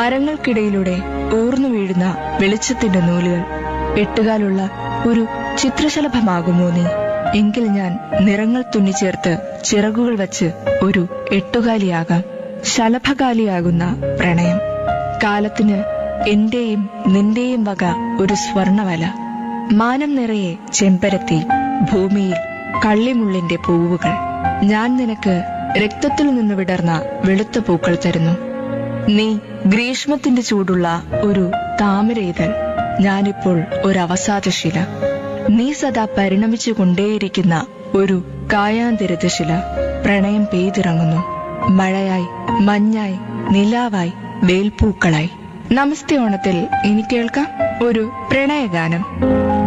മരങ്ങൾക്കിടയിലൂടെ ഊർന്നു വീഴുന്ന വെളിച്ചത്തിന്റെ നൂലുകൾ എട്ടുകാലുള്ള ഒരു ചിത്രശലഭമാകുമോ നീ എങ്കിൽ ഞാൻ നിറങ്ങൾ തുന്നിച്ചേർത്ത് ചിറകുകൾ വച്ച് ഒരു എട്ടുകാലിയാകാം ശലഭകാലിയാകുന്ന പ്രണയം കാലത്തിന് എന്റെയും നിന്റെയും വക ഒരു സ്വർണവല മാനം നിറയെ ചെമ്പരത്തി ഭൂമിയിൽ കള്ളിമുള്ളിന്റെ പൂവുകൾ ഞാൻ നിനക്ക് രക്തത്തിൽ നിന്ന് വിടർന്ന വെളുത്ത പൂക്കൾ തരുന്നു നീ ഗ്രീഷ്മത്തിന്റെ ചൂടുള്ള ഒരു താമരയിതൾ ഞാനിപ്പോൾ ഒരു അവസാദശില നീ സദാ പരിണമിച്ചു കൊണ്ടേയിരിക്കുന്ന ഒരു കായാന്തരിതശില പ്രണയം പെയ്തിറങ്ങുന്നു മഴയായി മഞ്ഞായി നിലാവായി വേൽപ്പൂക്കളായി നമസ്തേ ഓണത്തിൽ ഇനി കേൾക്കാം ഒരു പ്രണയഗാനം